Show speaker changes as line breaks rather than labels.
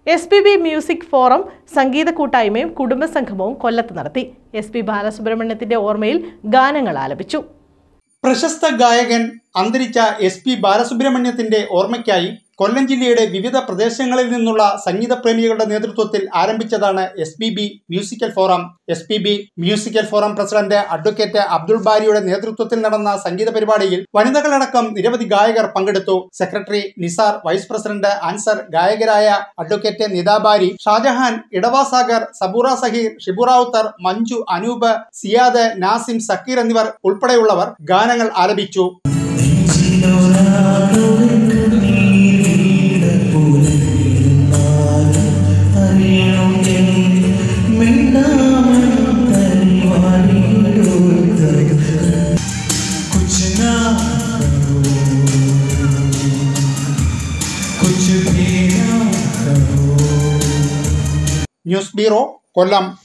S P B music forum സംഗീത കൂട്ടായ്മയും കുടുംബസംഗമവും കൊല്ലത്ത് നടത്തി എസ് പി ബാലസുബ്രഹ്മണ്യത്തിന്റെ ഓർമ്മയിൽ ഗാനങ്ങൾ ആലപിച്ചു
പ്രശസ്ത ഗായകൻ അന്തരിച്ച എസ് പി ബാലസുബ്രഹ്മണ്യത്തിന്റെ ഓർമ്മയ്ക്കായി കൊല്ലം ജില്ലയുടെ വിവിധ പ്രദേശങ്ങളിൽ നിന്നുള്ള സംഗീതപ്രേമികളുടെ നേതൃത്വത്തിൽ ആരംഭിച്ചതാണ് S P B musical forum S P B musical forum president advocate Abdul ബാരിയുടെ നേതൃത്വത്തിൽ നടന്ന സംഗീത പരിപാടിയിൽ വനിതകളടക്കം നിരവധി ഗായകർ പങ്കെടുത്തു secretary Nisar vice president Ansar ഗായകരായ അഡ്വക്കേറ്റ് നിതാബാരി ഷാജഹാൻ ഇടവാസാഗർ സബൂറ സഹീർ ഷിബുറാവുത്തർ മഞ്ജു അനൂപ് സിയാദ് നാസിം സക്കീർ എന്നിവർ ഉൾപ്പെടെയുള്ളവർ ഗാനങ്ങൾ ആലപിച്ചു
कुछ ना करो कुछ भी ना करो
ന്യൂസ് ബ്യൂറോ കൊല്ലം